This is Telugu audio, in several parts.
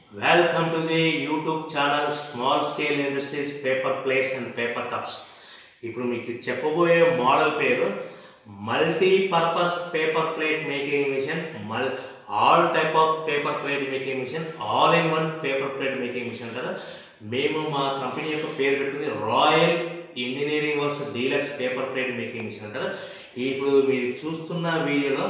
welcome to the YouTube channel small scale industries paper plates and paper cups ఇప్పుడు మీకు చెప్పబోయే మోడల్ పేరు multi purpose paper plate making machine మల్ all type of paper plate making machine all in one paper plate making machine అంటారు మేము మా కంపెనీ యొక్క పేరు పెట్టుకుంది Royal Engineering Works deluxe paper plate making machine అంటారు ఇప్పుడు మీరు చూస్తున్న వీడియోలో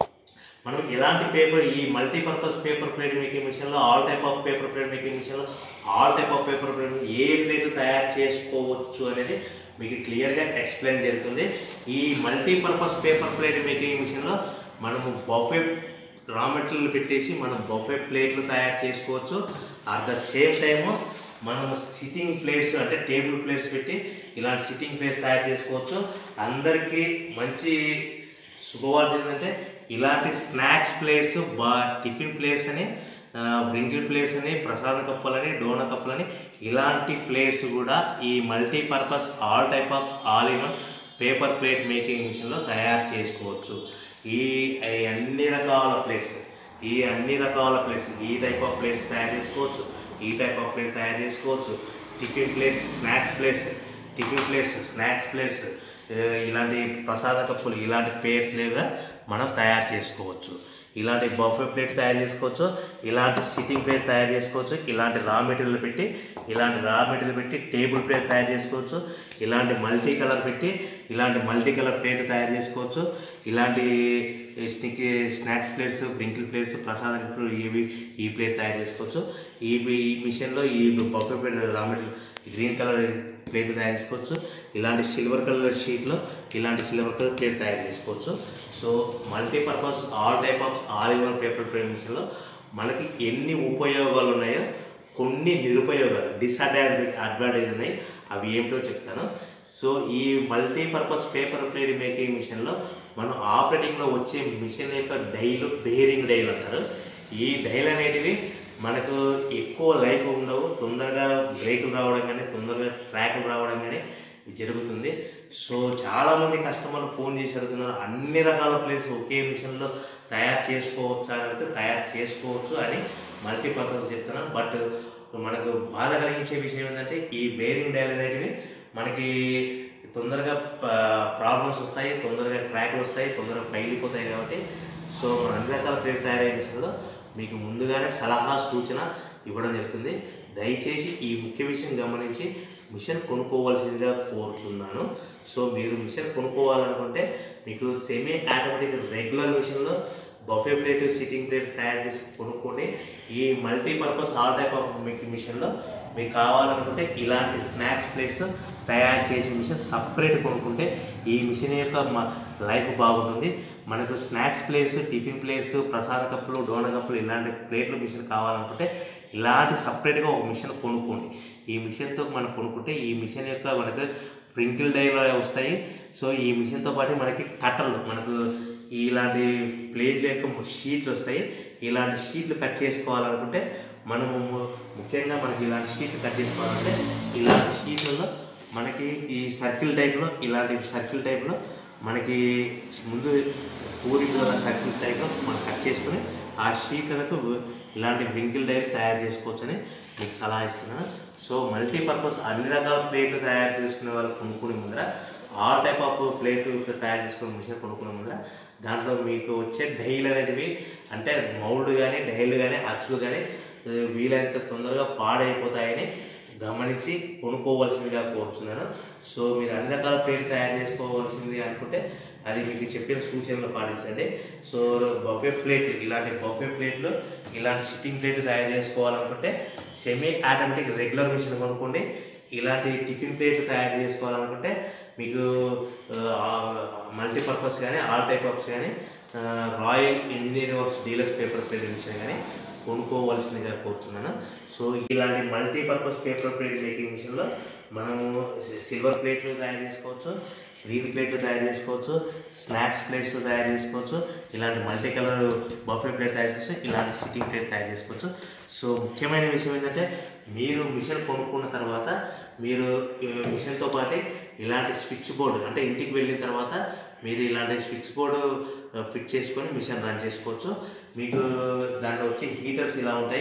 మనం ఎలాంటి పేపర్ ఈ మల్టీపర్పస్ పేపర్ ప్లేట్ మేకింగ్ మిషన్లో all type of paper plate making మిషన్లో all type of paper plate ఏ ప్లేట్ తయారు చేసుకోవచ్చు అనేది మీకు క్లియర్గా ఎక్స్ప్లెయిన్ జరుగుతుంది ఈ మల్టీపర్పస్ పేపర్ ప్లేట్ మేకింగ్ మిషన్లో మనము బఫే రా మెటీరియల్ పెట్టేసి మనం బఫే ప్లేట్లు తయారు చేసుకోవచ్చు అట్ ద సేమ్ టైము మనం సిట్టింగ్ ప్లేట్స్ అంటే టేబుల్ ప్లేట్స్ పెట్టి ఇలాంటి సిట్టింగ్ ప్లేట్ తయారు చేసుకోవచ్చు అందరికీ మంచి శుభవార్త ఏంటంటే ఇలాంటి స్నాక్స్ ప్లేట్స్ బా టిఫిన్ ప్లేట్స్ అని బ్రింకిల్ ప్లేట్స్ అని ప్రసాద కప్పులని డోనా కప్పులని ఇలాంటి ప్లేట్స్ కూడా ఈ multipurpose all type of all in paper plate making మిషన్లో తయారు చేసుకోవచ్చు ఈ ఈ అన్ని రకాల ప్లేట్స్ ఈ అన్ని రకాల ప్లేట్స్ ఈ టైప్ ఆఫ్ ప్లేట్స్ తయారు చేసుకోవచ్చు ఈ టైప్ ఆఫ్ ప్లేట్ తయారు చేసుకోవచ్చు tiffin plates snacks plates tiffin plates snacks plates ఇలాంటి ప్రసాద కప్పులు ఇలాంటి ప్లేట్లుగా మనం తయారు చేసుకోవచ్చు ఇలాంటి బఫే ప్లేట్ తయారు చేసుకోవచ్చు ఇలాంటి సిట్టింగ్ ప్లేట్ తయారు చేసుకోవచ్చు ఇలాంటి రా మెటీరియల్ పెట్టి ఇలాంటి రా మెటీరియల్ పెట్టి టేబుల్ ప్లేట్ తయారు చేసుకోవచ్చు ఇలాంటి మల్టీ కలర్ పెట్టి ఇలాంటి మల్టీ కలర్ ప్లేట్ తయారు చేసుకోవచ్చు ఇలాంటి స్టిక్ స్నాక్స్ ప్లేట్స్ బ్రింకిల్ ప్లేట్స్ ప్రసాద కప్పులు ఇవి ఈ ప్లేట్ తయారు చేసుకోవచ్చు ఈ ఈ మిషన్లో ఈ buffet plate raw material green colour plate తయారు చేసుకోవచ్చు ఇలాంటి సిల్వర్ కలర్ షీట్లో ఇలాంటి సిల్వర్ కలర్ ప్లేట్ తయారు చేసుకోవచ్చు so multipurpose all type of all in one paper plate మిషన్లో మనకి ఎన్ని ఉపయోగాలు ఉన్నాయో కొన్ని నిరుపయోగాలు డిసడ్వాంటేజ్ అడ్వాంటేజ్ ఉన్నాయి అవి ఏమిటో చెప్తాను సో ఈ మల్టీపర్పస్ పేపర్ ప్లేట్ మేకింగ్ మిషన్లో మనం ఆపరేటింగ్లో వచ్చే మిషన్ యొక్క డైలు బేరింగ్ డైలు అంటారు ఈ డైల్ అనేటివి మనకు ఎక్కువ లైఫ్ ఉండవు తొందరగా బ్రేకులు రావడం కానీ తొందరగా ట్రాకులు రావడం కానీ జరుగుతుంది సో చాలామంది కస్టమర్లు ఫోన్ చేసి అడుగుతున్నారు అన్ని రకాల ప్లేస్ ఒకే మిషన్లో తయారు చేసుకోవచ్చా అంటే తయారు చేసుకోవచ్చు అని మల్టీపర్పస్ చెప్తున్నాను బట్ మనకు బాధ కలిగించే విషయం ఏంటంటే ఈ బేరింగ్ డైల్ అనేటివి మనకి తొందరగా ప్రాబ్లమ్స్ వస్తాయి తొందరగా క్రాక్లు వస్తాయి తొందరగా పైలిపోతాయి కాబట్టి సో మన అన్ని రకాల ప్లేట్ తయారయ్యే మిషన్లో మీకు ముందుగానే సలహా సూచన ఇవ్వడం జరుగుతుంది దయచేసి ఈ ముఖ్య విషయం గమనించి మిషన్ కొనుక్కోవాల్సిందిగా కోరుతున్నాను సో మీరు మిషన్ కొనుక్కోవాలనుకుంటే మీకు సెమీ ఆటోమేటిక్ రెగ్యులర్ మిషన్లో బఫే ప్లేట్ సిట్టింగ్ ప్లేట్ తయారు చేసి కొనుక్కొని ఈ మల్టీపర్పస్ ఆల్ టైప్ ఆఫ్ మీకు మిషన్లో మీకు కావాలనుకుంటే ఇలాంటి స్నాక్స్ ప్లేట్స్ తయారు చేసే మిషన్ సపరేట్ కొనుక్కుంటే ఈ మిషన్ యొక్క లైఫ్ బాగుంటుంది మనకు స్నాక్స్ ప్లేట్స్ టిఫిన్ ప్లేట్స్ ప్రసాద కప్పులు డోన కప్పులు ఇలాంటి ప్లేట్లు మిషన్ కావాలనుకుంటే ఇలాంటి సపరేట్గా ఒక మిషన్ కొనుక్కోండి ఈ మిషన్తో మనం కొనుక్కుంటే ఈ మిషన్ యొక్క మనకు ప్రింకిల్ డైలో వస్తాయి సో ఈ మిషన్తో పాటు మనకి కట్టర్లు మనకు ఇలాంటి ప్లేట్ల యొక్క షీట్లు వస్తాయి ఇలాంటి షీట్లు కట్ చేసుకోవాలనుకుంటే మనము ముఖ్యంగా మనకి ఇలాంటి షీట్లు కట్ చేసుకోవాలంటే ఇలాంటి షీట్లలో మనకి ఈ సర్కిల్ టైప్లో ఇలాంటి సర్కిల్ టైప్లో మనకి ముందు పూరి సర్కిల్ టైప్లో మనం కట్ చేసుకొని ఆ షీట్లకు ఇలాంటి వింకిల్ డైల్ తయారు చేసుకోవచ్చని మీకు సలహా ఇస్తున్నాను సో మల్టీపర్పస్ అన్ని రకాల ప్లేట్లు తయారు చేసుకునే వాళ్ళు కొనుక్కునే ముందర ఆల్ టైప్ ఆఫ్ ప్లేట్ తయారు చేసుకునే మిషన్ కొనుక్కునే ముందర దాంట్లో మీకు వచ్చే డైలు అనేటివి అంటే మౌల్డ్ కానీ డైలు కానీ అచ్చులు కానీ వీలైనంత తొందరగా పాడైపోతాయని గమనించి కొనుక్కోవాల్సిందిగా కోరుతున్నాను సో మీరు అన్ని రకాల ప్లేట్ తయారు చేసుకోవాల్సింది అనుకుంటే అది మీకు చెప్పిన సూచనలు పాటించండి సో బఫే ప్లేట్లు ఇలాంటి బఫే ప్లేట్లు ఇలాంటి సిట్టింగ్ ప్లేట్లు తయారు చేసుకోవాలనుకుంటే సెమీ ఆటోమేటిక్ రెగ్యులర్ మిషన్ కొనుక్కోండి ఇలాంటి టిఫిన్ ప్లేట్లు తయారు చేసుకోవాలనుకుంటే మీకు మల్టీపర్పస్ కానీ ఆల్ టైప్ ఆఫ్స్ కానీ Royal Engineering Works deluxe paper plate machine కానీ కొనుక్కోవాల్సిందిగా కోరుతున్నాను సో ఇలాంటి మల్టీపర్పస్ పేపర్ ప్లేట్ మేకింగ్ మిషన్లో మనము సిల్వర్ ప్లేట్లు తయారు చేసుకోవచ్చు గ్రీన్ ప్లేట్లు తయారు చేసుకోవచ్చు స్నాక్స్ ప్లేట్స్ తయారు చేసుకోవచ్చు ఇలాంటి మల్టీ కలర్ బఫే ప్లేట్ తయారు చేసుకోవచ్చు ఇలాంటి సిట్టింగ్ ప్లేట్ తయారు చేసుకోవచ్చు సో ముఖ్యమైన విషయం ఏంటంటే మీరు మిషన్ కొనుక్కున్న తర్వాత మీరు మిషన్తో పాటు ఇలాంటి స్విచ్ బోర్డు అంటే ఇంటికి వెళ్ళిన తర్వాత మీరు ఇలాంటి స్విచ్ బోర్డు ఫిట్ చేసుకొని మిషన్ రన్ చేసుకోవచ్చు మీకు దాంట్లో వచ్చే హీటర్స్ ఇలా ఉంటాయి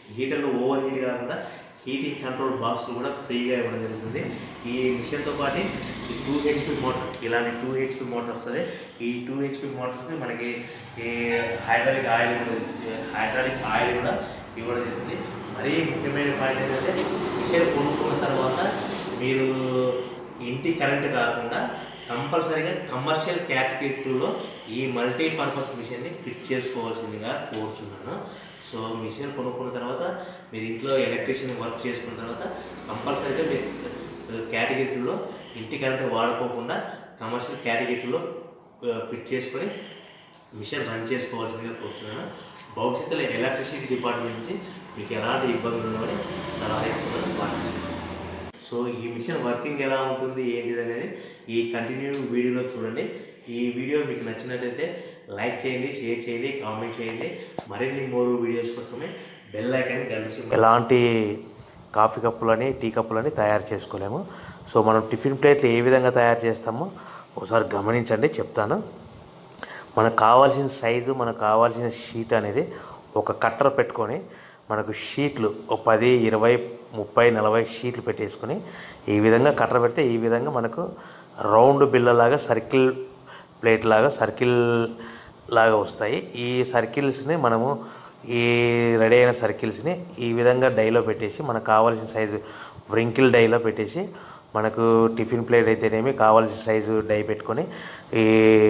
హీటర్లు ఓవర్ హీట్ కాకుండా హీటింగ్ కంట్రోల్ బాక్స్ కూడా ఫ్రీగా ఇవ్వడం జరుగుతుంది ఈ మిషన్తో పాటు ఈ టూ హెచ్పి మోటార్ ఇలాంటి టూ హెచ్పి మోటార్ వస్తుంది ఈ టూ హెచ్పి మోటార్కి మనకి ఈ హైడ్రాలిక్ ఆయిల్ కూడా హైడ్రాలిక్ ఆయిల్ కూడా ఇవ్వడం జరుగుతుంది మరీ ముఖ్యమైన పాయింట్ ఏంటంటే మిషన్ కొనుక్కున్న తర్వాత మీరు ఇంటి కరెంట్ కాకుండా కంపల్సరీగా కమర్షియల్ కేటగిరీలో ఈ మల్టీపర్పస్ మిషన్ని ఫిట్ చేసుకోవాల్సిందిగా కోరుచున్నాను సో మిషన్ కొనుక్కున్న తర్వాత మీరు ఇంట్లో ఎలక్ట్రీషియన్ వర్క్ చేసుకున్న తర్వాత కంపల్సరీగా మీరు కేటగిరీలో ఇంటి కరెంట్ వాడుకోకుండా కమర్షియల్ కేటగిరీలో ఫిట్ చేసుకొని మిషన్ రన్ చేసుకోవాల్సిందిగా కోరుతున్నాను భవిష్యత్తులో ఎలక్ట్రిసిటీ డిపార్ట్మెంట్ నుంచి మీకు ఎలాంటి ఇబ్బందులు ఉండవని సలహా ఇస్తున్నాను పాటించండి సో ఈ మిషన్ వర్కింగ్ ఎలా ఉంటుంది ఏంటిది అనేది ఈ కంటిన్యూ వీడియోలో చూడండి ఈ వీడియో మీకు నచ్చినట్లయితే లైక్ చేయండి షేర్ చేయండి కామెంట్ చేయండి మరిన్ని మోరు వీడియోస్ కోసమే బెల్ ఐకాన్ గెలిచి ఎలాంటి కాఫీ కప్పులని టీ కప్పులని తయారు చేసుకోలేము సో మనం టిఫిన్ ప్లేట్లు ఏ విధంగా తయారు చేస్తామో ఒకసారి గమనించండి చెప్తాను మనకు కావాల్సిన సైజు మనకు కావాల్సిన షీట్ అనేది ఒక కట్టర్ పెట్టుకొని మనకు షీట్లు ఒక పది ఇరవై ముప్పై నలభై షీట్లు పెట్టేసుకొని ఈ విధంగా కట్టర్ పెడితే ఈ విధంగా మనకు రౌండ్ బిల్లలాగా సర్కిల్ ప్లేట్ లాగా సర్కిల్ లాగా వస్తాయి ఈ సర్కిల్స్ని మనము ఈ రెడీ అయిన సర్కిల్స్ని ఈ విధంగా డైలో పెట్టేసి మనకు కావాల్సిన సైజు వ్రింకిల్ డైలో పెట్టేసి మనకు టిఫిన్ ప్లేట్ అయితేనేమి కావాల్సిన సైజు డై పెట్టుకొని ఈ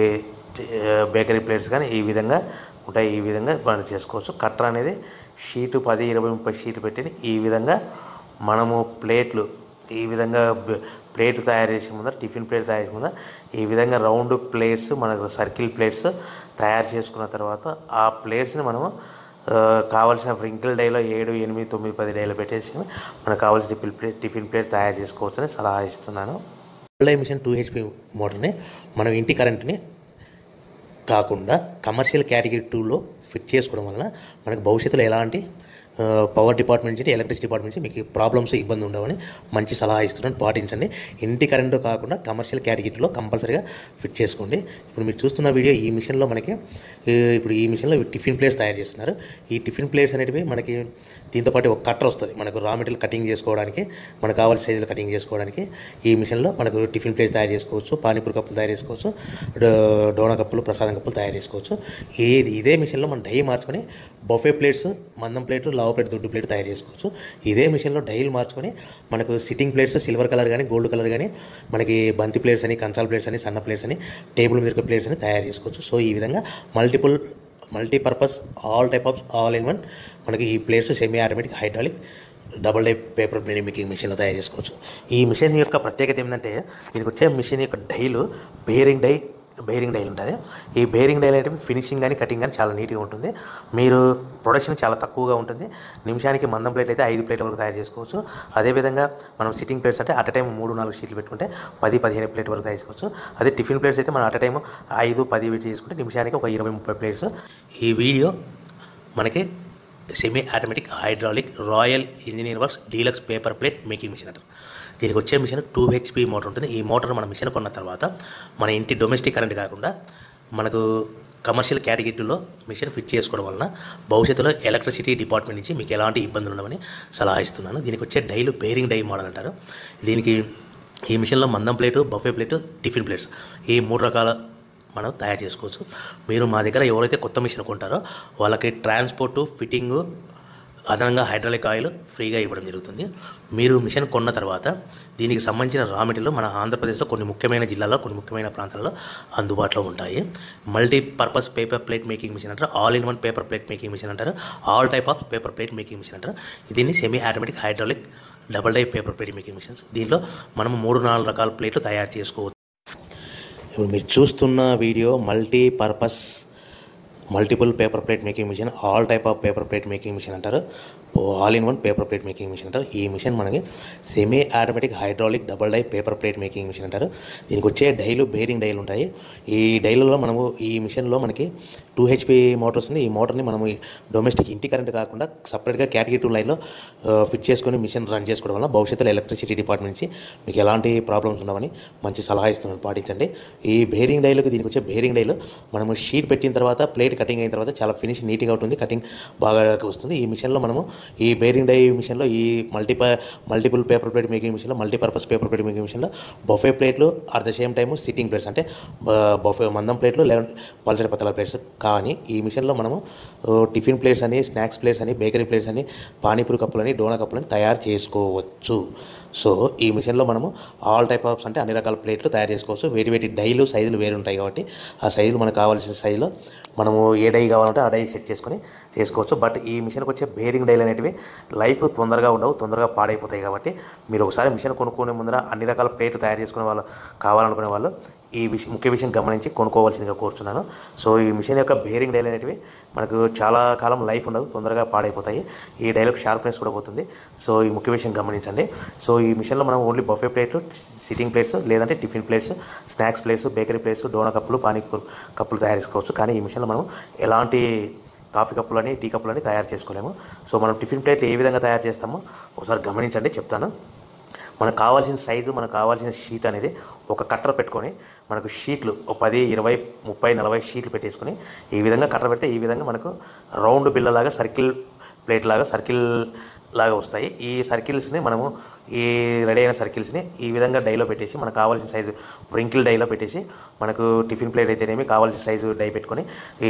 బేకరీ ప్లేట్స్ కానీ ఈ విధంగా ఉంటాయి ఈ విధంగా మనం చేసుకోవచ్చు కట్టర్ అనేది షీటు పది ఇరవై ముప్పై షీట్లు పెట్టి ఈ విధంగా మనము ప్లేట్లు ఈ విధంగా బ- ప్లేట్ తయారు చేసే ముందర టిఫిన్ ప్లేట్ తయారు చేసే ముందర ఈ విధంగా రౌండ్ ప్లేట్స్ మనకు సర్కిల్ ప్లేట్స్ తయారు చేసుకున్న తర్వాత ఆ ప్లేట్స్ని మనము ఆ, కావాల్సిన వ్రింకిల్ డైలో ఏడు ఎనిమిది తొమ్మిది పది డైలో పెట్టేసి మనకు కావాల్సిన టిఫిన్ ప్లేట్ టిఫిన్ ప్లేట్ తయారు చేసుకోవచ్చని సలహా ఇస్తున్నాను ఆన్లైన్ మిషన్ టూ హెచ్పి మోటార్ని మనం ఇంటి కరెంట్ని కాకుండా కమర్షియల్ కేటగిరీ టూలో ఫిట్ చేసుకోవడం వలన మనకు భవిష్యత్తులో ఎలాంటి ఆ, పవర్ డిపార్ట్మెంట్ నుంచి ఎలక్ట్రిసిటీ డిపార్ట్మెంట్ నుంచి మీకు ప్రాబ్లమ్స్ ఇబ్బంది ఉండవని మంచి సలహా ఇస్తున్నాను పాటించండి ఇంటి కరెంటు కాకుండా కమర్షియల్ కేటగిరీలో కంపల్సరీగా ఫిట్ చేసుకోండి ఇప్పుడు మీరు చూస్తున్న వీడియో ఈ మిషన్లో మనకి ఈ, ఇప్పుడు ఈ మిషన్లో టిఫిన్ ప్లేట్స్ తయారు చేస్తున్నారు ఈ టిఫిన్ ప్లేట్స్ అనేటివి మనకి దీంతో పాటు ఒక కట్టర్ వస్తుంది మనకు రా మెటీరియల్ కటింగ్ చేసుకోవడానికి మనకు కావాల్సిన సైజులు కటింగ్ చేసుకోవడానికి ఈ మిషన్లో మనకు టిఫిన్ ప్లేట్స్ తయారు చేసుకోవచ్చు పానీపూరి కప్పులు తయారు చేసుకోవచ్చు డో- డోనా కప్పులు ప్రసాదం కప్పులు తయారు చేసుకోవచ్చు ఏది ఇదే మిషన్లో మనం డై మార్చుకొని బొఫే ప్లేట్స్ మందం ప్లేట్ లావు ప్లేట్ దొడ్డు ప్లేట్ తయారు చేసుకోవచ్చు ఇదే మిషన్లో డైలు మార్చుకొని మనకు సిట్టింగ్ ప్లేట్స్ సిల్వర్ కలర్ కానీ గోల్డ్ కలర్ కానీ మనకి బంతి ప్లేట్స్ అని కంచాల ప్లేట్స్ అని సన్న ప్లేట్స్ అని టేబుల్ మీద ప్లేట్స్ అని తయారు చేసుకోవచ్చు సో ఈ విధంగా multiple multipurpose all type of all in one మనకి ఈ plates semi automatic hydraulic double die paper making మిషన్లో తయారు చేసుకోవచ్చు ఈ మిషన్ యొక్క ప్రత్యేకత ఏంటంటే దీనికి వచ్చే మిషన్ యొక్క డైలు బేరింగ్ డై బేరింగ్ డైలు ఉంటాయి ఈ బేరింగ్ డైలు అంటే ఫినిషింగ్ కానీ కటింగ్ కానీ చాలా నీట్గా ఉంటుంది మీరు ప్రొడక్షన్ చాలా తక్కువగా ఉంటుంది నిమిషానికి మందం ప్లేట్ అయితే ఐదు ప్లేట్ వరకు తయారు చేసుకోవచ్చు అదేవిధంగా మనం సిట్టింగ్ ప్లేట్స్ అంటే అట్ టైం మూడు నాలుగు షీట్లు పెట్టుకుంటే పది పదిహేను ప్లేట్ వరకు తయారు చేసుకోవచ్చు అదే టిఫిన్ ప్లేట్స్ అయితే మనం అట్ టైం ఐదు పది పెట్టి చేసుకుంటే నిమిషానికి ఒక ఇరవై ముప్పై ప్లేట్స్ ఈ వీడియో మనకి semi automatic hydraulic Royal Engineer Works deluxe paper plate making machine అంటారు దీనికి వచ్చే మిషన్ టూ హెచ్పి మోటార్ ఉంటుంది ఈ మోటార్ మన మిషన్ కొన్న తర్వాత మన ఇంటి డొమెస్టిక్ కరెంట్ కాకుండా మనకు కమర్షియల్ కేటగిరీలో మిషన్ ఫిట్ చేసుకోవడం వలన భవిష్యత్తులో ఎలక్ట్రిసిటీ డిపార్ట్మెంట్ నుంచి మీకు ఎలాంటి ఇబ్బందులు ఉండవని సలహా ఇస్తున్నాను దీనికి వచ్చే డైలు బేరింగ్ డై మోడల్ అంటారు దీనికి ఈ మిషన్లో మందం plate buffet plate tiffin plates ఈ మూడు రకాల మనం తయారు చేసుకోవచ్చు మీరు మా దగ్గర ఎవరైతే కొత్త మిషన్ కొంటారో వాళ్ళకి ట్రాన్స్పోర్టు ఫిట్టింగు అదనంగా హైడ్రాలిక్ ఆయిల్ ఫ్రీగా ఇవ్వడం జరుగుతుంది మీరు మిషన్ కొన్న తర్వాత దీనికి సంబంధించిన రా మెటీరియల్ మన ఆంధ్రప్రదేశ్లో కొన్ని ముఖ్యమైన జిల్లాల్లో కొన్ని ముఖ్యమైన ప్రాంతాల్లో అందుబాటులో ఉంటాయి multi purpose paper plate making machine అంటారు all in one paper plate making machine అంటారు all type of paper plate making machine అంటారు దీన్ని semi automatic hydraulic double die paper plate making machines దీనిలో మనం మూడు నాలుగు రకాల ప్లేట్లు తయారు చేసుకోవచ్చు ఇప్పుడు మీరు చూస్తున్న video multi purpose multiple paper plate making machine all type of paper plate making machine అంటారు all in one paper plate making machine అంటారు ఈ మిషన్ మనకి semi automatic hydraulic double die paper plate making machine అంటారు దీనికి వచ్చే డైలు బేరింగ్ డైలు ఉంటాయి ఈ డైలలో మనము ఈ మిషన్లో మనకి టూ హెచ్పి మోటార్స్ ఉంది ఈ మోటార్ని మనము డొమెస్టిక్ ఇంటి కరెంట్ కాకుండా సపరేట్గా కేటగిరీ టూ లైన్లో ఫిట్ చేసుకొని మిషన్ రన్ చేసుకోవడం వల్ల భవిష్యత్తులో ఎలక్ట్రిసిటీ డిపార్ట్మెంట్ నుంచి మీకు ఎలాంటి ప్రాబ్లమ్స్ ఉండవని మంచి సలహా ఇస్తున్నాను పాటించండి ఈ బేరింగ్ డైలకు దీనికి వచ్చే బేరింగ్ డైలు మనము షీట్ పెట్టిన తర్వాత ప్లేట్ ప్లేట్ కటింగ్ అయిన తర్వాత చాలా ఫినిష్ నీట్గా ఉంటుంది కటింగ్ బాగా వస్తుంది ఈ మిషన్లో మనము ఈ బేరింగ్ డై మిషన్లో ఈ multi multiple paper plate making మిషన్లో మల్టీపర్పస్ పేపర్ ప్లేట్ మేకింగ్ మిషన్లో బొఫే ప్లేట్లు at the same time sitting plates అంటే బొఫే మందం ప్లేట్లు లెవెన్ పల్చడి పతల ప్లేట్స్ కానీ ఈ మిషన్లో మనము ఆ, టిఫిన్ ప్లేట్స్ అని స్నాక్స్ ప్లేట్స్ అని బేకరీ ప్లేట్స్ అని పానీపూరి కప్పులని డోనా కప్పులని తయారు చేసుకోవచ్చు సో ఈ మిషన్లో మనము ఆల్ టైప్ ఆఫ్స్ అంటే అన్ని రకాల ప్లేట్లు తయారు చేసుకోవచ్చు వేటి వేటి డైలు సైజులు వేరు ఉంటాయి కాబట్టి ఆ సైజులు మనకు కావాల్సిన సైజులో మనము ఏ డై కావాలంటే ఆ డై సెట్ చేసుకొని చేసుకోవచ్చు బట్ ఈ మిషన్కి వచ్చే బేరింగ్ డైలు అనేటివి లైఫ్ తొందరగా ఉండవు తొందరగా పాడైపోతాయి కాబట్టి మీరు ఒకసారి మిషన్ కొనుక్కునే ముందర అన్ని రకాల ప్లేట్లు తయారు చేసుకునే వాళ్ళు కావాలనుకునే వాళ్ళు ఈ విషయం ముఖ్య విషయం గమనించి కొనుక్కోవాల్సిందిగా కోరుచున్నాను సో ఈ మిషన్ యొక్క బేరింగ్ డైలు అనేటివి మనకు చాలా కాలం లైఫ్ ఉండదు తొందరగా పాడైపోతాయి ఈ డైలకు షార్ప్నెస్ కూడా పోతుంది సో ఈ ముఖ్య విషయం గమనించండి సో ఈ మిషన్లో మనం ఓన్లీ బఫే ప్లేట్లు సిట్టింగ్ ప్లేట్స్ లేదంటే tiffin plates snacks plates bakery plates డోనా కప్పులు పానీ కప్పులు తయారు చేసుకోవచ్చు కానీ ఈ మిషన్లో మనం ఎలాంటి కాఫీ కప్పులని టీ కప్పులని తయారు చేసుకోలేము సో మనం టిఫిన్ ప్లేట్లు ఏ విధంగా తయారు చేస్తామో ఒకసారి గమనించండి చెప్తాను మనకు కావాల్సిన సైజు మనకు కావాల్సిన షీట్ అనేది ఒక కట్టర్ పెట్టుకొని మనకు షీట్లు ఒక పది ఇరవై ముప్పై నలభై షీట్లు పెట్టేసుకొని ఈ విధంగా కట్టర్ పెడితే ఈ విధంగా మనకు రౌండ్ బిల్లలాగా సర్కిల్ ప్లేట్ లాగా సర్కిల్ లాగా వస్తాయి ఈ సర్కిల్స్ని మనము ఈ రెడీ అయిన సర్కిల్స్ని ఈ విధంగా డైలో పెట్టేసి మనకు కావాల్సిన సైజు వ్రింకిల్ డైలో పెట్టేసి మనకు టిఫిన్ ప్లేట్ అయితేనేమి కావాల్సిన సైజు డై పెట్టుకొని ఈ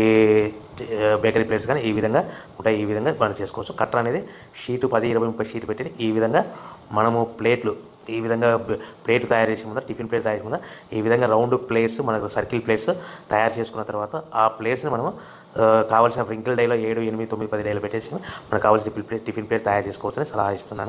బేకరీ ప్లేట్స్ కానీ ఈ విధంగా ఉంటాయి ఈ విధంగా మనం చేసుకోవచ్చు కట్టర్ అనేది షీటు పది ఇరవై ముప్పై షీట్ పెట్టి ఈ విధంగా మనము ప్లేట్లు ఈ విధంగా బ- ప్లేట్ తయారు చేసే ముందర టిఫిన్ ప్లేట్ తయారు చేసే ముందర ఈ విధంగా రౌండ్ ప్లేట్స్ మనకు సర్కిల్ ప్లేట్స్ తయారు చేసుకున్న తర్వాత ఆ ప్లేట్స్ని మనము ఆ, కావాల్సిన వ్రింకిల్ డైలో ఏడు ఎనిమిది తొమ్మిది పది డైలో పెట్టేసి మనకు కావాల్సిన టిఫిన్ ప్లేట్ టిఫిన్ ప్లేట్ తయారు చేసుకోవచ్చని సలహా ఇస్తున్నాను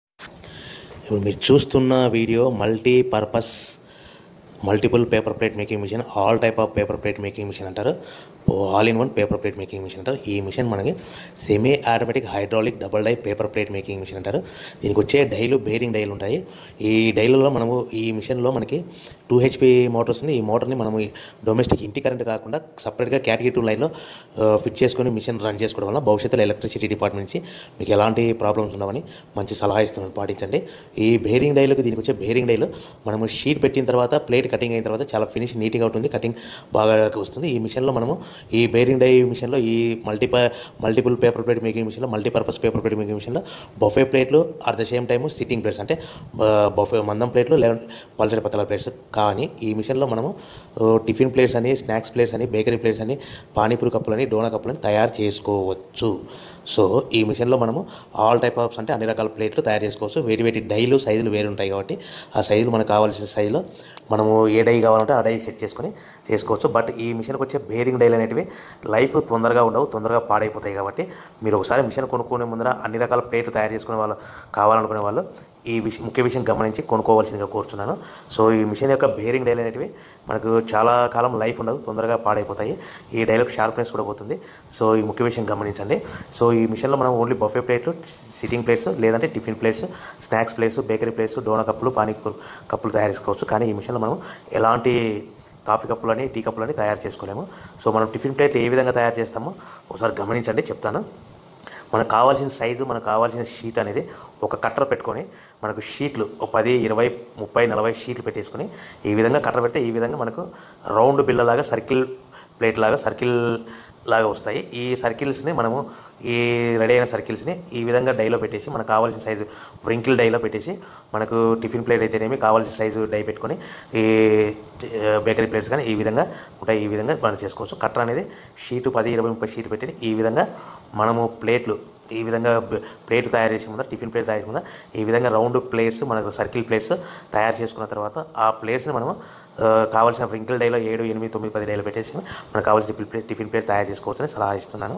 ఇప్పుడు మీరు చూస్తున్న video multi purpose multiple paper plate making machine all type of paper plate making machine అంటారు all in one paper plate making machine అంటారు ఈ మిషన్ మనకి semi automatic hydraulic double die paper plate making machine అంటారు దీనికి వచ్చే డైలు బేరింగ్ డైలు ఉంటాయి ఈ డైలలో మనము ఈ మిషన్లో మనకి టూ హెచ్పి మోటార్స్ ఉంది ఈ మోటార్ని మనము డొమెస్టిక్ ఇంటి కరెంట్ కాకుండా సపరేట్గా కేటగిరీ టూ లైన్లో ఫిట్ చేసుకొని మిషన్ రన్ చేసుకోవడం వల్ల భవిష్యత్తులో ఎలక్ట్రిసిటీ డిపార్ట్మెంట్ నుంచి మీకు ఎలాంటి ప్రాబ్లమ్స్ ఉండవని మంచి సలహా ఇస్తున్నాను పాటించండి ఈ బేరింగ్ డైలకు దీనికి వచ్చే బేరింగ్ డైలు మనము షీట్ పెట్టిన తర్వాత ప్లేట్ కటింగ్ అయిన తర్వాత చాలా ఫినిష్ నీట్గా ఉంటుంది కటింగ్ బాగా వస్తుంది ఈ మిషన్లో మనము ఈ బేరింగ్ డై మిషన్లో ఈ మల్టీప మల్టిపుల్ పేపర్ ప్లేట్ మేకింగ్ మిషన్లో మల్టీపర్పస్ పేపర్ ప్లేట్ మేకింగ్ మిషన్లో బొఫే ప్లేట్లు at the same time sitting plates అంటే బొఫే మందం ప్లేట్లు లెవెన్ పల్చడి పతల ప్లేట్స్ కానీ ఈ మిషన్లో మనము ఆ, టిఫిన్ ప్లేట్స్ అని స్నాక్స్ ప్లేట్స్ అని బేకరీ ప్లేట్స్ అని పానీపూరి కప్పులని డోనా కప్పులని తయారు చేసుకోవచ్చు సో ఈ మిషన్లో మనము ఆల్ టైప్ ఆఫ్స్ అంటే అన్ని రకాల ప్లేట్లు తయారు చేసుకోవచ్చు వేటి వేటి డైలు సైజులు వేరు ఉంటాయి కాబట్టి ఆ సైజులు మనకు కావాల్సిన సైజులో మనము ఏ డై కావాలంటే ఆ డై సెట్ చేసుకొని చేసుకోవచ్చు బట్ ఈ మిషన్కి వచ్చే బేరింగ్ డైలు అనేటివి లైఫ్ తొందరగా ఉండవు తొందరగా పాడైపోతాయి కాబట్టి మీరు ఒకసారి మిషన్ కొనుక్కునే ముందర అన్ని రకాల ప్లేట్లు తయారు చేసుకునే వాళ్ళు కావాలనుకునే వాళ్ళు ఈ విషయం ముఖ్య విషయం గమనించి కొనుక్కోవాల్సిందిగా కోరుచున్నాను సో ఈ మిషన్ యొక్క బేరింగ్ డైలు అనేటివి మనకు చాలా కాలం లైఫ్ ఉండదు తొందరగా పాడైపోతాయి ఈ డైలకు షార్ప్నెస్ కూడా పోతుంది సో ఈ ముఖ్య విషయం గమనించండి సో ఈ మిషన్లో మనం ఓన్లీ బఫే ప్లేట్లు సిట్టింగ్ ప్లేట్స్ లేదంటే tiffin plates snacks plates bakery plates డోనా కప్పులు పానీ కప్పులు తయారు చేసుకోవచ్చు కానీ ఈ మిషన్లో మనం ఎలాంటి కాఫీ కప్పులని టీ కప్పులని తయారు చేసుకోలేము సో మనం టిఫిన్ ప్లేట్లు ఏ విధంగా తయారు చేస్తామో ఒకసారి గమనించండి చెప్తాను మనకు కావాల్సిన సైజు మనకు కావాల్సిన షీట్ అనేది ఒక కట్టర్ పెట్టుకొని మనకు షీట్లు ఒక పది ఇరవై ముప్పై నలభై షీట్లు పెట్టేసుకొని ఈ విధంగా కట్టర్ పెడితే ఈ విధంగా మనకు రౌండ్ బిల్లలాగా సర్కిల్ ప్లేట్ లాగా సర్కిల్ లాగా వస్తాయి ఈ సర్కిల్స్ని మనము ఈ రెడీ అయిన సర్కిల్స్ని ఈ విధంగా డైలో పెట్టేసి మనకు కావాల్సిన సైజు వ్రింకిల్ డైలో పెట్టేసి మనకు టిఫిన్ ప్లేట్ అయితేనేమి కావాల్సిన సైజు డై పెట్టుకొని ఈ బేకరీ ప్లేట్స్ కానీ ఈ విధంగా ఉంటాయి ఈ విధంగా మనం చేసుకోవచ్చు కట్టర్ అనేది షీటు పది ఇరవై ముప్పై షీట్ పెట్టి ఈ విధంగా మనము ప్లేట్లు ఈ విధంగా బ- ప్లేట్ తయారు చేసే ముందర టిఫిన్ ప్లేట్ తయారు చేసే ముందర ఈ విధంగా రౌండ్ ప్లేట్స్ మనకు సర్కిల్ ప్లేట్స్ తయారు చేసుకున్న తర్వాత ఆ ప్లేట్స్ని మనము ఆ, కావాల్సిన వ్రింకిల్ డైలో ఏడు ఎనిమిది తొమ్మిది పది డైలో పెట్టేసి మనకు కావాల్సిన టిఫిన్ ప్లేట్ టిఫిన్ ప్లేట్ తయారు చేసుకోవచ్చని సలహా ఇస్తున్నాను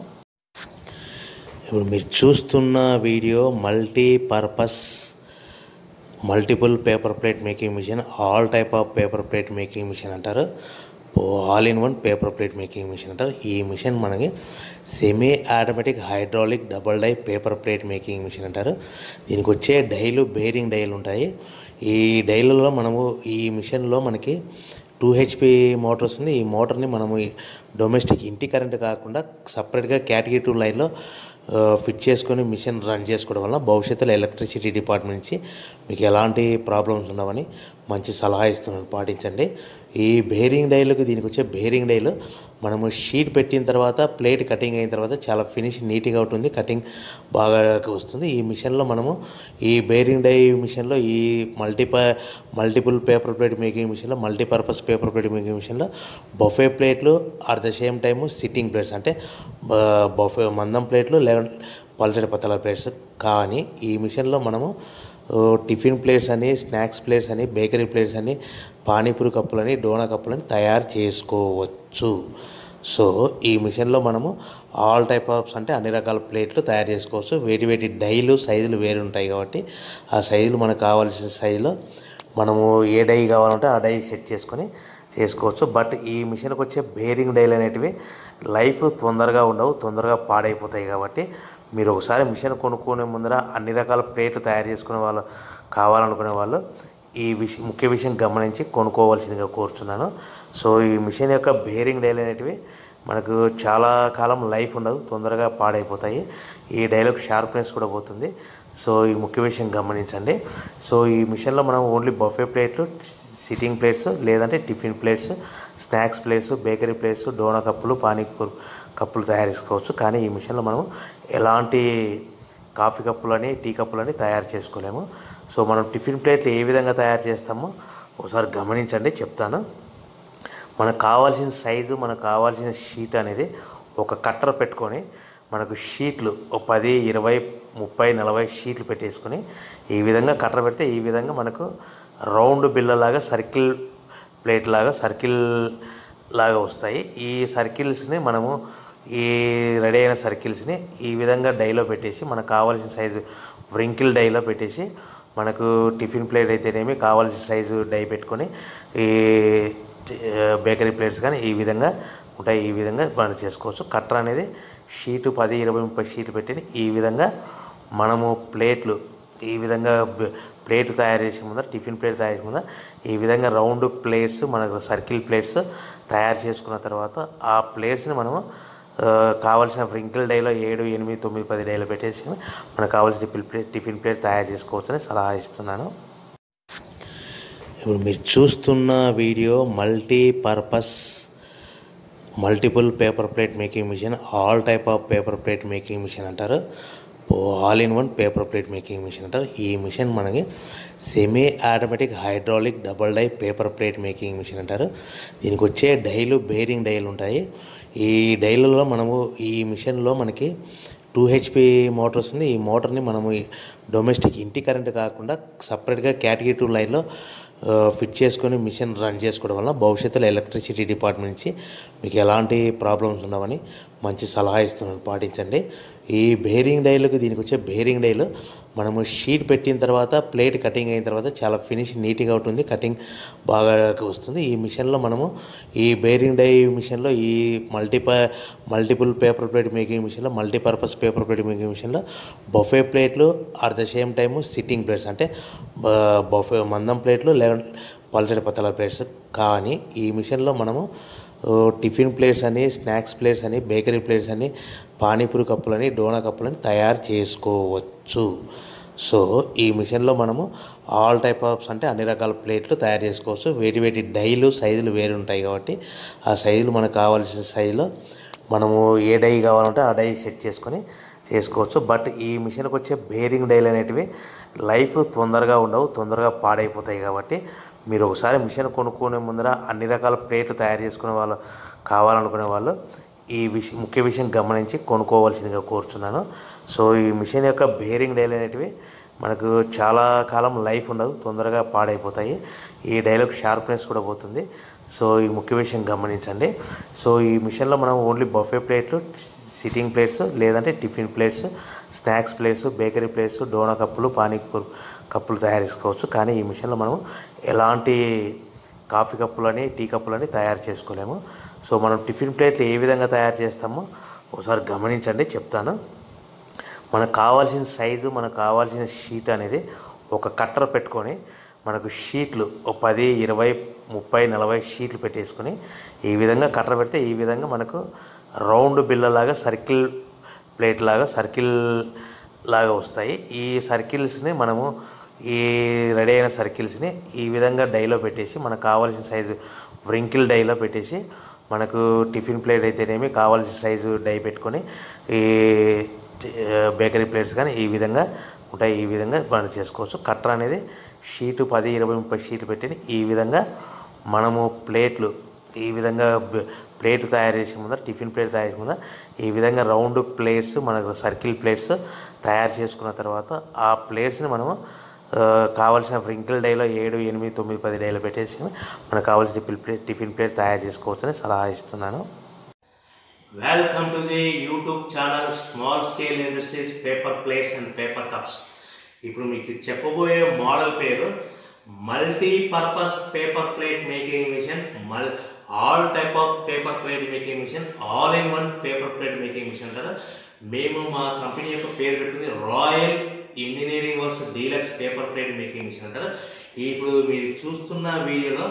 ఇప్పుడు మీరు చూస్తున్న video multi purpose multiple paper plate making machine all type of paper plate making machine అంటారు all in one paper plate making machine అంటారు ఈ మిషన్ మనకి semi automatic hydraulic double die paper plate making machine అంటారు దీనికి వచ్చే డైలు బేరింగ్ డైలు ఉంటాయి ఈ డైలలో మనము ఈ మిషన్లో మనకి టూ హెచ్పి మోటార్ వస్తుంది ఈ మోటార్ని మనము ఈ డొమెస్టిక్ ఇంటి కరెంట్ కాకుండా సపరేట్గా కేటగిరీ టూ లైన్లో ఆ, ఫిట్ చేసుకొని మిషన్ రన్ చేసుకోవడం వల్ల భవిష్యత్తులో ఎలక్ట్రిసిటీ డిపార్ట్మెంట్ నుంచి మీకు ఎలాంటి ప్రాబ్లమ్స్ ఉండవని మంచి సలహా ఇస్తున్నాను పాటించండి ఈ బేరింగ్ డైలకు దీనికి వచ్చే బేరింగ్ డైలు మనము షీట్ పెట్టిన తర్వాత ప్లేట్ కటింగ్ అయిన తర్వాత చాలా ఫినిష్ నీట్గా ఉంటుంది కటింగ్ బాగా వస్తుంది ఈ మిషన్లో మనము ఈ బేరింగ్ డై మిషన్లో ఈ మల్టీప మల్టిపుల్ పేపర్ ప్లేట్ మేకింగ్ మిషన్లో మల్టీపర్పస్ పేపర్ ప్లేట్ మేకింగ్ మిషన్లో బఫే ప్లేట్లు at the same time sitting plates అంటే బఫే మందం ప్లేట్లు లేదా పల్చడి పత్తల ప్లేట్స్ కానీ ఈ మిషన్లో మనము ఓ, టిఫిన్ ప్లేట్స్ అని స్నాక్స్ ప్లేట్స్ అని బేకరీ ప్లేట్స్ అని పానీపూరి కప్పులని డోనా కప్పులని తయారు చేసుకోవచ్చు సో ఈ మిషన్లో మనము ఆల్ టైప్ ఆఫ్స్ అంటే అన్ని రకాల ప్లేట్లు తయారు చేసుకోవచ్చు వేటి వేటి డైలు సైజులు వేరు ఉంటాయి కాబట్టి ఆ సైజులు మనకు కావాల్సిన సైజులో మనము ఏ డై కావాలంటే ఆ డై సెట్ చేసుకొని చేసుకోవచ్చు బట్ ఈ మిషన్కి వచ్చే బేరింగ్ డైలు అనేటివి లైఫ్ తొందరగా ఉండవు తొందరగా పాడైపోతాయి కాబట్టి మీరు ఒకసారి మిషన్ కొనుక్కునే ముందర అన్ని రకాల ప్లేట్లు తయారు చేసుకునే వాళ్ళు కావాలనుకునే వాళ్ళు ఈ విషయం ముఖ్య విషయం గమనించి కొనుక్కోవాల్సిందిగా కోరుచున్నాను సో ఈ మిషన్ యొక్క బేరింగ్ డైలు అనేటివి మనకు చాలా కాలం లైఫ్ ఉండదు తొందరగా పాడైపోతాయి ఈ డైలాగ్ షార్ప్నెస్ కూడా పోతుంది సో ఈ ముఖ్య విషయం గమనించండి సో ఈ మిషన్లో మనం ఓన్లీ బఫే ప్లేట్లు సిట్టింగ్ ప్లేట్స్ లేదంటే tiffin plates snacks plates bakery plates డోనా కప్పులు పానీపూరి కప్పులు తయారు చేసుకోవచ్చు కానీ ఈ మిషన్లో మనం ఎలాంటి కాఫీ కప్పులని టీ కప్పులని తయారు చేసుకోలేము సో మనం టిఫిన్ ప్లేట్లు ఏ విధంగా తయారు చేస్తామో ఒకసారి గమనించండి చెప్తాను మనకు కావాల్సిన సైజు మనకు కావాల్సిన షీట్ అనేది ఒక కట్టర్ పెట్టుకొని మనకు షీట్లు ఒక పది ఇరవై ముప్పై నలభై షీట్లు పెట్టేసుకొని ఈ విధంగా కట్టర్ పెడితే ఈ విధంగా మనకు రౌండ్ బిల్లలాగా సర్కిల్ ప్లేట్ లాగా సర్కిల్ లాగా వస్తాయి ఈ సర్కిల్స్ని మనము ఈ రెడీ అయిన సర్కిల్స్ని ఈ విధంగా డైలో పెట్టేసి మనకు కావాల్సిన సైజు వ్రింకిల్ డైలో పెట్టేసి మనకు టిఫిన్ ప్లేట్ అయితేనేమి కావాల్సిన సైజు డై పెట్టుకొని ఈ బేకరీ ప్లేట్స్ కానీ ఈ విధంగా ఉంటాయి ఈ విధంగా మనం చేసుకోవచ్చు కట్టర్ అనేది షీటు పది ఇరవై ముప్పై షీట్లు పెట్టి ఈ విధంగా మనము ప్లేట్లు ఈ విధంగా బ- ప్లేట్ తయారు చేసే ముందర టిఫిన్ ప్లేట్ తయారు చేసే ముందర ఈ విధంగా రౌండ్ ప్లేట్స్ మనకు సర్కిల్ ప్లేట్స్ తయారు చేసుకున్న తర్వాత ఆ ప్లేట్స్ని మనము ఆ, కావాల్సిన వ్రింకిల్ డైలో ఏడు ఎనిమిది తొమ్మిది పది డైలో పెట్టేసి మనకు కావాల్సిన టిఫిన్ ప్లేట్ టిఫిన్ ప్లేట్ తయారు చేసుకోవచ్చని సలహా ఇస్తున్నాను ఇప్పుడు మీరు చూస్తున్న video multi purpose multiple paper plate making machine all type of paper plate making machine అంటారు all in one paper plate making machine అంటారు ఈ మిషన్ మనకి semi automatic hydraulic double die paper plate making machine అంటారు దీనికి వచ్చే డైలు బేరింగ్ డైలు ఉంటాయి ఈ డైలలో మనము ఈ మిషన్లో మనకి టూ హెచ్పి మోటార్స్ ఉంది ఈ మోటార్ని మనము ఈ డొమెస్టిక్ ఇంటి కరెంట్ కాకుండా సపరేట్గా కేటగిరీ టూ లైన్లో ఆ, ఫిట్ చేసుకొని మిషన్ రన్ చేసుకోవడం వల్ల భవిష్యత్తులో ఎలక్ట్రిసిటీ డిపార్ట్మెంట్ నుంచి మీకు ఎలాంటి ప్రాబ్లమ్స్ ఉండవని మంచి సలహా ఇస్తున్నాను పాటించండి ఈ బేరింగ్ డైలకు దీనికి వచ్చే బేరింగ్ డైలు మనము షీట్ పెట్టిన తర్వాత ప్లేట్ కటింగ్ అయిన తర్వాత చాలా ఫినిష్ నీట్గా ఉంటుంది కటింగ్ బాగా వస్తుంది ఈ మిషన్లో మనము ఈ బేరింగ్ డై మిషన్లో ఈ మల్టీప మల్టిపుల్ పేపర్ ప్లేట్ మేకింగ్ మిషన్లో మల్టీపర్పస్ పేపర్ ప్లేట్ మేకింగ్ మిషన్లో బఫే ప్లేట్లు at the same time sitting plates అంటే బఫే మందం ప్లేట్లు లేదా పల్చడి పత్తల ప్లేట్స్ కానీ ఈ మిషన్లో మనము ఓ, టిఫిన్ ప్లేట్స్ అని స్నాక్స్ ప్లేట్స్ అని బేకరీ ప్లేట్స్ అని పానీపూరి కప్పులని డోనా కప్పులని తయారు చేసుకోవచ్చు సో ఈ మిషన్లో మనము ఆల్ టైప్ ఆఫ్స్ అంటే అన్ని రకాల ప్లేట్లు తయారు చేసుకోవచ్చు వేటి వేటి డైలు సైజులు వేరు ఉంటాయి కాబట్టి ఆ సైజులు మనకు కావాల్సిన సైజులో మనము ఏ డై కావాలంటే ఆ డై సెట్ చేసుకొని చేసుకోవచ్చు బట్ ఈ మిషన్కి వచ్చే బేరింగ్ డైలు అనేటివి లైఫ్ తొందరగా ఉండవు తొందరగా పాడైపోతాయి కాబట్టి మీరు ఒకసారి మిషన్ కొనుక్కునే ముందర అన్ని రకాల ప్లేట్లు తయారు చేసుకునే వాళ్ళు కావాలనుకునే వాళ్ళు ఈ విషయం ముఖ్య విషయం గమనించి కొనుక్కోవాల్సిందిగా కోరుచున్నాను సో ఈ మిషన్ యొక్క బేరింగ్ డైలు అనేటివి మనకు చాలా కాలం లైఫ్ ఉండదు తొందరగా పాడైపోతాయి ఈ డైలాగ్ షార్ప్నెస్ కూడా పోతుంది సో ఈ ముఖ్య విషయం గమనించండి సో ఈ మిషన్లో మనం ఓన్లీ బఫే ప్లేట్లు సిట్టింగ్ ప్లేట్స్ లేదంటే tiffin plates snacks plates bakery plates డోనా కప్పులు పానీపూరి కప్పులు తయారు చేసుకోవచ్చు కానీ ఈ మిషన్లో మనం ఎలాంటి కాఫీ కప్పులని టీ కప్పులని తయారు చేసుకోలేము సో మనం టిఫిన్ ప్లేట్లు ఏ విధంగా తయారు చేస్తామో ఒకసారి గమనించండి చెప్తాను మనకు కావాల్సిన సైజు మనకు కావాల్సిన షీట్ అనేది ఒక కట్టర్ పెట్టుకొని మనకు షీట్లు ఒక పది ఇరవై ముప్పై నలభై షీట్లు పెట్టేసుకొని ఈ విధంగా కట్టర్ పెడితే ఈ విధంగా మనకు రౌండ్ బిల్లలాగా సర్కిల్ ప్లేట్ లాగా సర్కిల్ లాగా వస్తాయి ఈ సర్కిల్స్ని మనము ఈ రెడీ అయిన సర్కిల్స్ని ఈ విధంగా డైలో పెట్టేసి మనకు కావాల్సిన సైజు వ్రింకిల్ డైలో పెట్టేసి మనకు టిఫిన్ ప్లేట్ అయితేనేమి కావాల్సిన సైజు డై పెట్టుకొని ఈ బేకరీ ప్లేట్స్ కానీ ఈ విధంగా ఉంటాయి ఈ విధంగా మనం చేసుకోవచ్చు కట్టర్ అనేది షీటు పది ఇరవై ముప్పై షీట్లు పెట్టి ఈ విధంగా మనము ప్లేట్లు ఈ విధంగా బ- ప్లేట్ తయారు చేసే ముందర టిఫిన్ ప్లేట్ తయారు చేసే ముందర ఈ విధంగా రౌండ్ ప్లేట్స్ మనకు సర్కిల్ ప్లేట్స్ తయారు చేసుకున్న తర్వాత ఆ ప్లేట్స్ని మనము ఆ, కావాల్సిన వ్రింకిల్ డైలో ఏడు ఎనిమిది తొమ్మిది పది డైలో పెట్టేసి మనకు కావాల్సిన టిఫిన్ ప్లేట్ టిఫిన్ ప్లేట్ తయారు చేసుకోవచ్చని సలహా ఇస్తున్నాను welcome to the YouTube channel small scale industries paper plates and paper cups ఇప్పుడు మీకు చెప్పబోయే మోడల్ పేరు multi purpose paper plate making machine మల్ all type of paper plate making machine all in one paper plate making machine అంటారు మేము మా కంపెనీ యొక్క పేరు పెట్టుకుంది Royal Engineering Works deluxe paper plate making machine అంటారు ఇప్పుడు మీరు చూస్తున్న వీడియోలో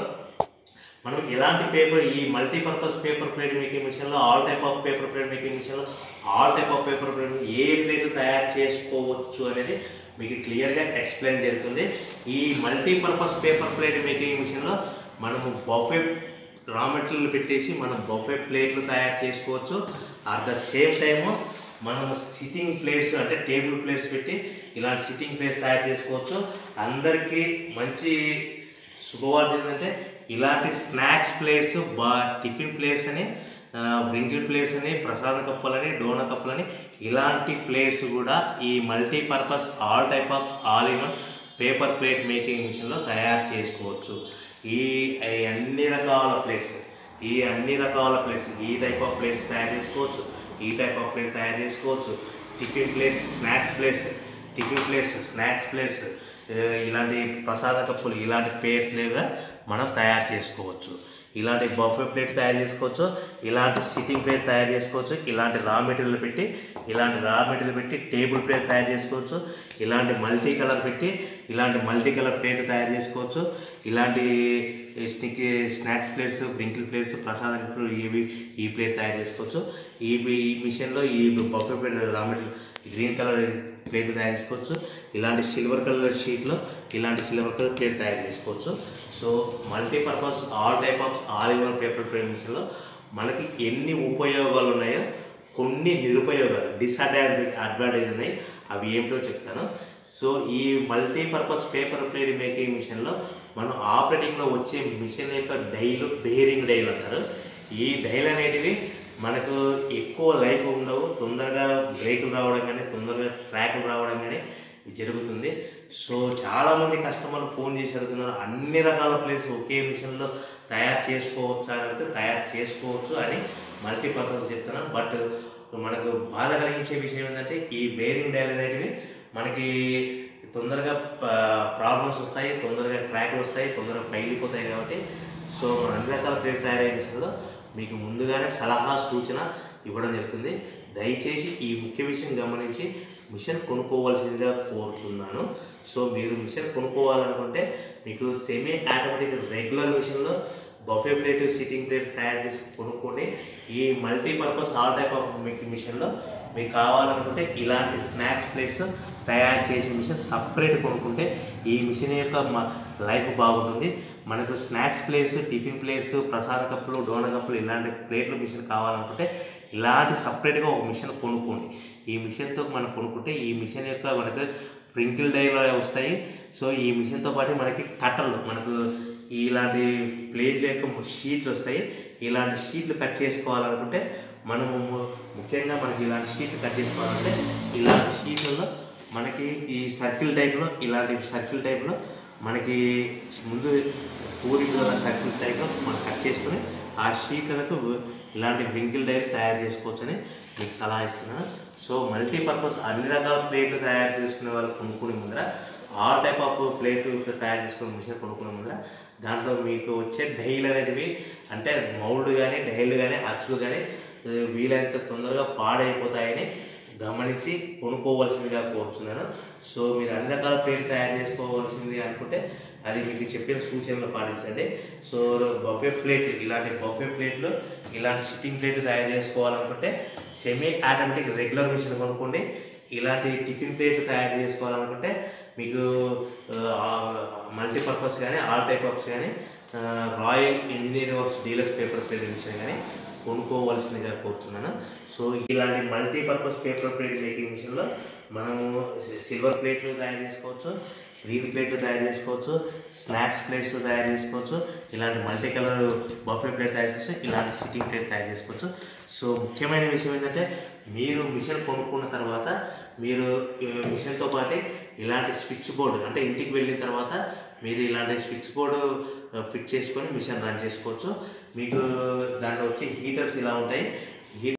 మనం ఎలాంటి పేపర్ ఈ మల్టీపర్పస్ పేపర్ ప్లేట్ మేకింగ్ మిషన్లో all type of paper plate making మిషన్లో all type of paper plate ఏ ప్లేట్ తయారు చేసుకోవచ్చు అనేది మీకు క్లియర్గా ఎక్స్ప్లెయిన్ జరుగుతుంది ఈ మల్టీపర్పస్ పేపర్ ప్లేట్ మేకింగ్ మిషన్లో మనము బొఫే రా మెటీరియల్ పెట్టేసి మనం బొఫే ప్లేట్లు తయారు చేసుకోవచ్చు అట్ ద సేమ్ టైము మనం సిట్టింగ్ ప్లేట్స్ అంటే టేబుల్ ప్లేట్స్ పెట్టి ఇలాంటి సిట్టింగ్ ప్లేట్ తయారు చేసుకోవచ్చు అందరికీ మంచి శుభవార్త ఏంటంటే ఇలాంటి స్నాక్స్ ప్లేట్స్ బా టిఫిన్ ప్లేట్స్ అని వ్రింకిల్ ప్లేట్స్ అని ప్రసాద కప్పులని డోనా కప్పులని ఇలాంటి ప్లేట్స్ కూడా ఈ multipurpose all type of all in one paper plate making మిషన్లో తయారు చేసుకోవచ్చు ఈ ఈ అన్ని రకాల ప్లేట్స్ ఈ అన్ని రకాల ప్లేట్స్ ఈ టైప్ ఆఫ్ ప్లేట్స్ తయారు చేసుకోవచ్చు ఈ టైప్ ఆఫ్ ప్లేట్ తయారు చేసుకోవచ్చు tiffin plates snacks plates tiffin plates snacks plates ఏ, ఇలాంటి ప్రసాద కప్పులు ఇలాంటి ప్లేట్లుగా మనం తయారు చేసుకోవచ్చు ఇలాంటి బఫే ప్లేట్ తయారు చేసుకోవచ్చు ఇలాంటి సిట్టింగ్ ప్లేట్ తయారు చేసుకోవచ్చు ఇలాంటి రా మెటీరియల్ పెట్టి ఇలాంటి రా మెటీరియల్ పెట్టి టేబుల్ ప్లేట్ తయారు చేసుకోవచ్చు ఇలాంటి మల్టీ కలర్ పెట్టి ఇలాంటి మల్టీ కలర్ ప్లేట్ తయారు చేసుకోవచ్చు ఇలాంటి స్టిక్ స్నాక్స్ ప్లేట్స్ బ్రింకిల్ ప్లేట్స్ ప్రసాద కప్పులు ఇవి ఈ ప్లేట్ తయారు చేసుకోవచ్చు ఈ ఈ మిషన్లో ఈ buffet plate raw material green colour plate తయారు చేసుకోవచ్చు ఇలాంటి సిల్వర్ కలర్ షీట్లో ఇలాంటి సిల్వర్ కలర్ ప్లేట్ తయారు చేసుకోవచ్చు so multipurpose all type of all in one paper plate మిషన్లో మనకి ఎన్ని ఉపయోగాలు ఉన్నాయో కొన్ని నిరుపయోగాలు డిసడ్వాంటేజ్ అడ్వాంటేజ్ ఉన్నాయి అవి ఏమిటో చెప్తాను సో ఈ మల్టీపర్పస్ పేపర్ ప్లేట్ మేకింగ్ మిషన్లో మనం ఆపరేటింగ్లో వచ్చే మిషన్ యొక్క డైలు బేరింగ్ డైలు అంటారు ఈ డైలు అనేటివి మనకు ఎక్కువ లైఫ్ ఉండవు తొందరగా బ్రేకులు రావడం కానీ తొందరగా ట్రాకులు రావడం కానీ జరుగుతుంది సో చాలామంది కస్టమర్లు ఫోన్ చేసి అడుగుతున్నారు అన్ని రకాల ప్లేస్ ఒకే మిషన్లో తయారు చేసుకోవచ్చా అని అంటే తయారు చేసుకోవచ్చు అని మల్టీపర్పస్ చెప్తున్నాను బట్ మనకు బాధ కలిగించే విషయం ఏంటంటే ఈ బేరింగ్ డైల్ అనేటివి మనకి తొందరగా ప్రాబ్లమ్స్ వస్తాయి తొందరగా క్రాక్లు వస్తాయి తొందరగా పగిలిపోతాయి కాబట్టి సో మన అన్ని రకాల ప్లేట్ తయారయ్యే విషయంలో మీకు ముందుగానే సలహా సూచన ఇవ్వడం జరుగుతుంది దయచేసి ఈ ముఖ్య విషయం గమనించి మిషన్ కొనుక్కోవాల్సిందిగా కోరుతున్నాను సో మీరు మిషన్ కొనుక్కోవాలనుకుంటే మీకు సెమీ ఆటోమేటిక్ రెగ్యులర్ మిషన్లో బఫే ప్లేట్ సిట్టింగ్ ప్లేట్ తయారు చేసి కొనుక్కోండి ఈ మల్టీపర్పస్ ఆల్ టైప్ ఆఫ్ మీకు మిషన్లో మీకు కావాలనుకుంటే ఇలాంటి స్నాక్స్ ప్లేట్స్ తయారు చేసే మిషన్ సపరేట్ కొనుక్కుంటే ఈ మిషన్ యొక్క మ- లైఫ్ బాగుంటుంది మనకు స్నాక్స్ ప్లేట్స్ టిఫిన్ ప్లేట్స్ ప్రసాద కప్పులు డోన కప్పులు ఇలాంటి ప్లేట్లు మిషన్ కావాలనుకుంటే ఇలాంటి సపరేట్గా ఒక మిషన్ కొనుక్కోండి ఈ మిషన్తో మనం కొనుక్కుంటే ఈ మిషన్ యొక్క మనకు ప్రింకిల్ డైలో వస్తాయి సో ఈ మిషన్తో పాటు మనకి కట్టర్లు మనకు ఇలాంటి ప్లేట్ల యొక్క షీట్లు వస్తాయి ఇలాంటి షీట్లు కట్ చేసుకోవాలనుకుంటే మనము ము- ముఖ్యంగా మనకి ఇలాంటి షీట్లు కట్ చేసుకోవాలంటే ఇలాంటి షీట్లలో మనకి ఈ సర్కిల్ టైప్లో ఇలాంటి సర్కిల్ టైప్లో మనకి ముందు పూరి గల సర్కిల్ టైప్లో మనం కట్ చేసుకొని ఆ షీట్లకు ఇలాంటి వింకిల్ డైర్ తయారు చేసుకోవచ్చని మీకు సలహా ఇస్తున్నాను సో మల్టీపర్పస్ అన్ని రకాల ప్లేట్లు తయారు చేసుకునే వాళ్ళు కొనుక్కునే ముందర ఆల్ టైప్ ఆఫ్ ప్లేట్ తయారు చేసుకునే మిషన్ కొనుక్కునే ముందర దాంట్లో మీకు వచ్చే డైలు అనేటివి అంటే మౌల్డ్ కానీ డైలు కానీ అచ్చులు కానీ ఆ, వీలైనంత తొందరగా పాడైపోతాయని గమనించి కొనుక్కోవాల్సిందిగా కోరుతున్నాను సో మీరు అన్ని రకాల ప్లేట్ తయారు చేసుకోవాల్సింది అనుకుంటే అది మీకు చెప్పిన సూచనలు పాటించండి సో బఫే ప్లేట్ ఇలాంటి బఫే ప్లేట్లు ఇలాంటి సిట్టింగ్ ప్లేట్ తయారు చేసుకోవాలనుకుంటే సెమీ ఆటోమేటిక్ రెగ్యులర్ మిషన్ కొనుక్కోండి ఇలాంటి టిఫిన్ ప్లేట్ తయారు చేసుకోవాలనుకుంటే మీకు మల్టీపర్పస్ కానీ ఆల్ టైప్ ఆఫ్స్ కానీ Royal Engineering Works deluxe paper plate machine కానీ కొనుక్కోవాల్సిందిగా కోరుతున్నాను సో ఇలాంటి మల్టీపర్పస్ పేపర్ ప్లేట్ మేకింగ్ మిషన్లో మనము సిల్వర్ ప్లేట్లు తయారు చేసుకోవచ్చు గ్రీన్ ప్లేట్లు తయారు చేసుకోవచ్చు స్నాక్స్ ప్లేట్స్ తయారు చేసుకోవచ్చు ఇలాంటి మల్టీ కలర్ బఫే ప్లేట్ తయారు చేసుకోవచ్చు ఇలాంటి సిట్టింగ్ ప్లేట్ తయారు చేసుకోవచ్చు సో ముఖ్యమైన విషయం ఏంటంటే మీరు మిషన్ కొనుక్కున్న తర్వాత మీరు ఈ మిషన్తో పాటు ఇలాంటి స్విచ్ బోర్డు అంటే ఇంటికి వెళ్ళిన తర్వాత మీరు ఇలాంటి స్విచ్ బోర్డు ఫిట్ చేసుకొని మిషన్ రన్ చేసుకోవచ్చు మీకు దాంట్లో వచ్చే హీటర్స్ ఇలా ఉంటాయి